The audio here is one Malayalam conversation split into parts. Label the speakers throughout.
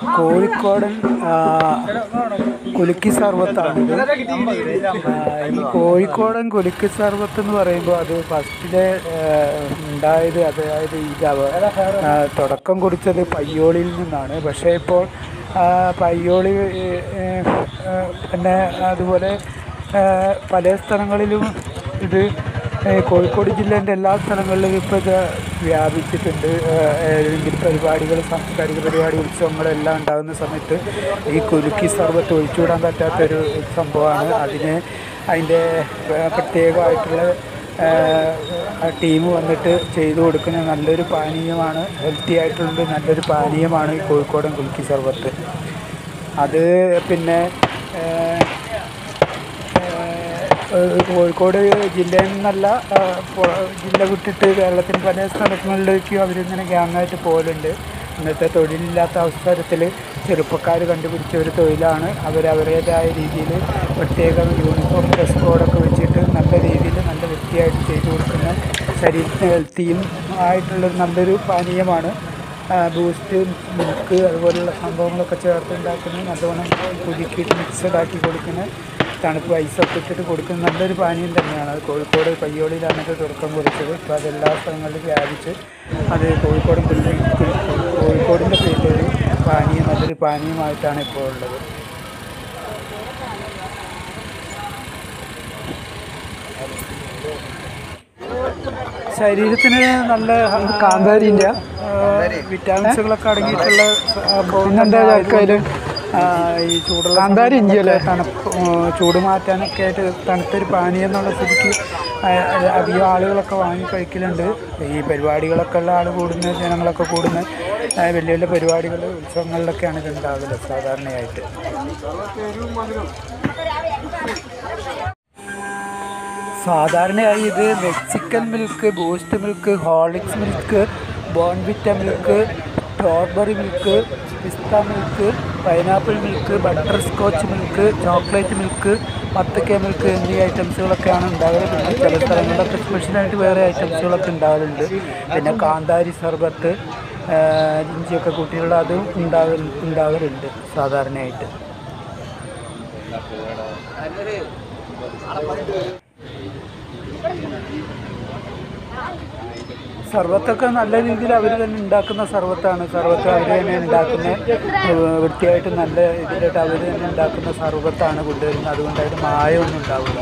Speaker 1: കോഴിക്കോടൻ ആ, കുലുക്കി സർബത്താണിത് ആ, ഈ കോഴിക്കോടൻ കുലുക്കി സർബത്ത് എന്ന് പറയുമ്പോൾ അത് ഫസ്റ്റിലെ ഉണ്ടായത് അതായത് ഈ ജവ- ആ, തുടക്കം കുറിച്ചത് പയ്യോളിയിൽ നിന്നാണ് പക്ഷേ ഇപ്പോൾ ആ, പയ്യോളി ഏ, ഏ, ഏ, പിന്നെ അതുപോലെ ആ, പല സ്ഥലങ്ങളിലും ഇത് ഏ, കോഴിക്കോട് ജില്ലേൻ്റെ എല്ലാ സ്ഥലങ്ങളിലും ഇപ്പോൾ ഇത് വ്യാപിച്ചിട്ടുണ്ട് ഏ, ഏതെങ്കിലും പരിപാടികൾ സാംസ്കാരിക പരിപാടി ഉത്സവങ്ങളെല്ലാം ഉണ്ടാകുന്ന സമയത്ത് ഈ കുലുക്കി സർബത്ത് ഒഴിച്ചുവിടാൻ പറ്റാത്തൊരു സംഭവമാണ് അതിന് അതിൻ്റെ ഏ, പ്രത്യേകമായിട്ടുള്ള ടീം വന്നിട്ട് ചെയ്തു കൊടുക്കുന്ന നല്ലൊരു പാനീയമാണ് ഹെൽത്തി ആയിട്ടുള്ള നല്ലൊരു പാനീയമാണ് ഈ കോഴിക്കോടൻ കുലുക്കി സർബത്ത് അത് പിന്നെ ഏ, ഏഹ് കോഴിക്കോട് ജില്ലയിൽ നിന്നല്ല ഏഹ് പൊ- ജില്ല വിട്ടിട്ട് കേരളത്തിന് പല സ്ഥലങ്ങളിലേക്കും അവരിങ്ങനെ ഗ്യാങ്ങായിട്ട് പോകലുണ്ട് ഇന്നത്തെ തൊഴിലില്ലാത്ത അവസരത്തിൽ ചെറുപ്പക്കാർ കണ്ടുപിടിച്ച ഒരു തൊഴിലാണ് അവർ അവരുടേതായ രീതിയിൽ പ്രത്യേകം യൂണിഫോം ഡ്രസ് കോഡൊക്കെ വെച്ചിട്ട് നല്ല രീതിയിൽ നല്ല വൃത്തിയായിട്ട് ചെയ്തു കൊടുക്കുന്ന ശരീരത്തിന് ഹെൽത്തിയും ആയിട്ടുള്ള നല്ലൊരു പാനീയമാണ് ബൂസ്റ്റ് മിൽക്ക് അതുപോലുള്ള സംഭവങ്ങളൊക്കെ ചേർത്ത് ഉണ്ടാക്കുന്ന നല്ലവണ്ണം കുലുക്കിയിട്ട് മിക്സഡ് ആക്കി കൊടുക്കുന്ന തണുപ്പ് ഐസൊക്കെ ഇട്ടിട്ട് കൊടുക്കുന്ന നല്ലൊരു പാനീയം തന്നെയാണ് അത് കോഴിക്കോട് പയ്യോളിയിലാണ് ഇത് തുടക്കം കുറിച്ചത് ഇപ്പോൾ അത് എല്ലാ സ്ഥലങ്ങളിലും വ്യാപിച്ച് അത് കോഴിക്കോടും കുലുക്കി കോഴിക്കോടിൻ്റെ പേരിലൊരു പാനീയം നല്ലൊരു പാനീയമായിട്ടാണ് ഇപ്പോൾ ഉള്ളത് ശരീരത്തിന് നല്ല കാന്താരിൻ്റെ വിറ്റാമിൻസുകളൊക്കെ അടങ്ങിയിട്ടുള്ള
Speaker 2: പിന്നെന്താ ചേർക്കല്?
Speaker 1: ഈ ചൂടുള്ള
Speaker 2: കാന്താരി ഇഞ്ചി അല്ലേ?
Speaker 1: തണുപ്പ് ആ, ചൂട് മാറ്റാനൊക്കെ ആയിട്ട് തണുത്തൊരു പാനീയം എന്നുള്ള സ്ഥിതിക്ക് ആ, അധികം ആളുകളൊക്കെ വാങ്ങി കഴിക്കലുണ്ട് ഈ പരിപാടികളൊക്കെ ഉള്ള ആൾ കൂടുന്ന ജനങ്ങളൊക്കെ കൂടുന്ന ആ, വലിയ വലിയ പരിപാടികൾ ഉത്സവങ്ങളിലൊക്കെയാണ് ഇത് ഉണ്ടാകല് സാധാരണയായിട്ട് സാധാരണയായി ഇത് Mexican milk Boost milk Horlicks milk Bournvita milk strawberry milk pista milk pineapple milk butterscotch milk chocolate milk പത്തക്ക മിൽക്ക് എന്നീ ഐറ്റംസുകളൊക്കെയാണ് ഉണ്ടാകല് പിന്നെ ചില സ്ഥലങ്ങളിലൊക്കെ സ്പെഷ്യലായിട്ട് വേറെ ഐറ്റംസുകളൊക്കെ ഉണ്ടാകലുണ്ട് പിന്നെ കാന്താരി സർബത്ത് ആ, ഇഞ്ചിയൊക്കെ കൂട്ടിയുള്ള അതും ഉണ്ടാകൽ ഉണ്ടാകലുണ്ട് സാധാരണയായിട്ട് സർബത്തൊക്കെ നല്ല രീതിയിൽ അവർ തന്നെ ഉണ്ടാക്കുന്ന സർബത്താണ് സർബത്ത് അവർ തന്നെ ഉണ്ടാക്കുന്ന ഏഹ് വൃത്തിയായിട്ട് നല്ല ഇതിലായിട്ട് അവർ തന്നെ ഉണ്ടാക്കുന്ന സർബത്താണ് കൊണ്ടുവരുന്നത് അതുകൊണ്ട് അതിന് മായമൊന്നും ഉണ്ടാവില്ല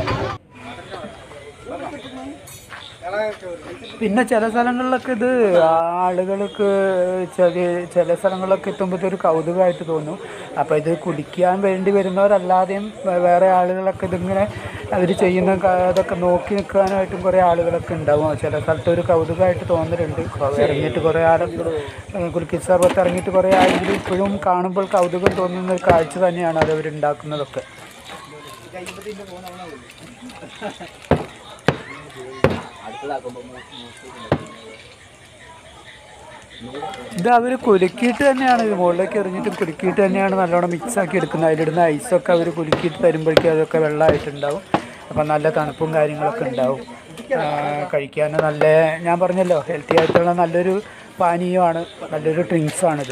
Speaker 1: പിന്നെ ചില സ്ഥലങ്ങളിലൊക്കെ ഇത് ആളുകൾക്ക് ചെറിയ ചില സ്ഥലങ്ങളിലൊക്കെ എത്തുമ്പോൾ ഒരു കൗതുകമായിട്ട് തോന്നും അപ്പോൾ ഇത് കുടിക്കാൻ വേണ്ടി വരുന്നവരല്ലാതെയും വേ- വേറെ ആളുകളൊക്കെ ഇതിങ്ങനെ അവർ ചെയ്യുന്ന ക- ഇതൊക്കെ നോക്കി നിൽക്കാനായിട്ടും കുറേ ആളുകളൊക്കെ ഉണ്ടാവും ചില സ്ഥലത്ത് ഒരു കൗതുകമായിട്ട് തോന്നലുണ്ട് കൊ- ഇറങ്ങിയിട്ട് കുറേ ആളും കുലുക്കി സർബത്ത് ഇറങ്ങിയിട്ട് കുറേ ആയെങ്കിലും ഇപ്പോഴും കാണുമ്പോൾ കൗതുകം തോന്നുന്ന ഒരു കാഴ്ച തന്നെയാണ് അത് അവരുണ്ടാക്കുന്നതൊക്കെ ഇത് അവർ കുലുക്കിയിട്ട് തന്നെയാണ് ഇത് മുകളിലേക്ക് എറിഞ്ഞിട്ട് കുലുക്കിയിട്ട് തന്നെയാണ് നല്ലോണം മിക്സ് ആക്കി എടുക്കുന്നത് അതിലിടുന്ന ഐസൊക്കെ അവർ കുലുക്കിയിട്ട് തരുമ്പോഴേക്കും അതൊക്കെ വെള്ളമായിട്ടുണ്ടാവും അപ്പം നല്ല തണുപ്പും കാര്യങ്ങളൊക്കെ ഉണ്ടാവും ആ, കഴിക്കാൻ നല്ല ഞാൻ പറഞ്ഞല്ലോ ഹെൽത്തി ആയിട്ടുള്ള നല്ലൊരു പാനീയമാണ് നല്ലൊരു ഡ്രിങ്ക്സാണിത്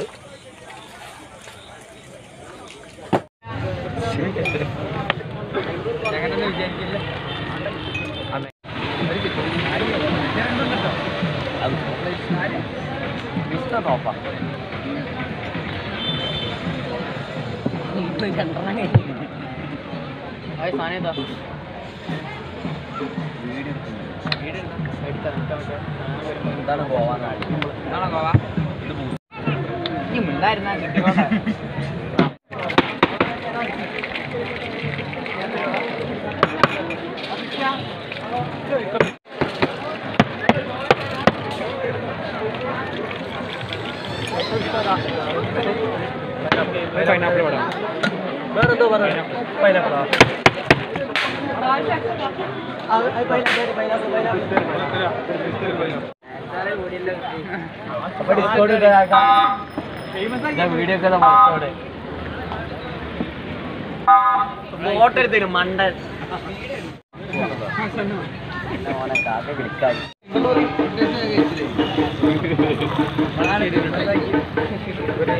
Speaker 3: ഫോട്ടോ എടുത്തേരും മണ്ടൻ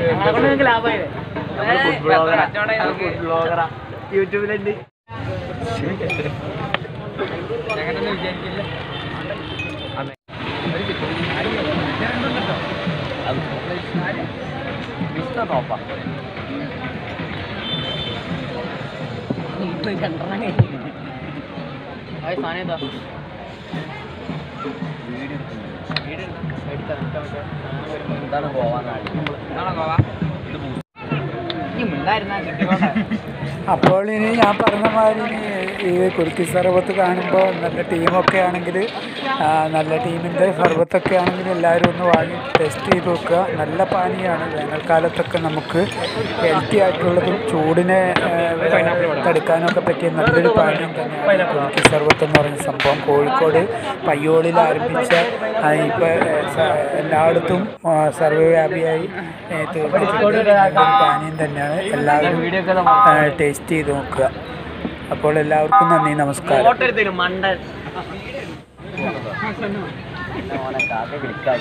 Speaker 3: ഫുഡ് ബ്ലോഗറാ ഫുഡ് ബ്ലോഗറാ യൂട്യൂബിലുണ്ട് നോക്കാം എന്താണ് പോവാൻ
Speaker 1: അപ്പോൾ ഇനി ഞാൻ പറഞ്ഞ മാതിരി ഈ കുലുക്കി സർബത്ത് കാണുമ്പോൾ നല്ല ടീമൊക്കെ ആണെങ്കിൽ നല്ല ടീമിൻ്റെ സർബത്തൊക്കെ ആണെങ്കിൽ എല്ലാവരും ഒന്ന് വാങ്ങി ടെസ്റ്റ് ചെയ്ത് നോക്കുക നല്ല പാനീയമാണ് വേനൽക്കാലത്തൊക്കെ നമുക്ക് ഹെൽത്തി ആയിട്ടുള്ളതും ചൂടിനെ ആ, തടുക്കാനൊക്കെ പറ്റിയ നല്ലൊരു പാനീയം തന്നെയാണ് കുലുക്കി സർബത്ത് എന്ന് പറയുന്ന സംഭവം കോഴിക്കോട് പയ്യോളിൽ ആരംഭിച്ച ഇപ്പോൾ എല്ലായിടത്തും ആ, സർവ്വവ്യാപിയായി ഏ, തീർന്നിട്ടുള്ള നല്ലൊരു പാനീയം തന്നെയാണ് എല്ലാവരും ടേസ്റ്റ് ചെയ്ത് നോക്കുക അപ്പോൾ എല്ലാവർക്കും നന്ദി നമസ്കാരം
Speaker 3: ഫോട്ടോ എടുത്തേരും മണ്ടൻ ഓനെ കാക്ക ക്ലിക്കായി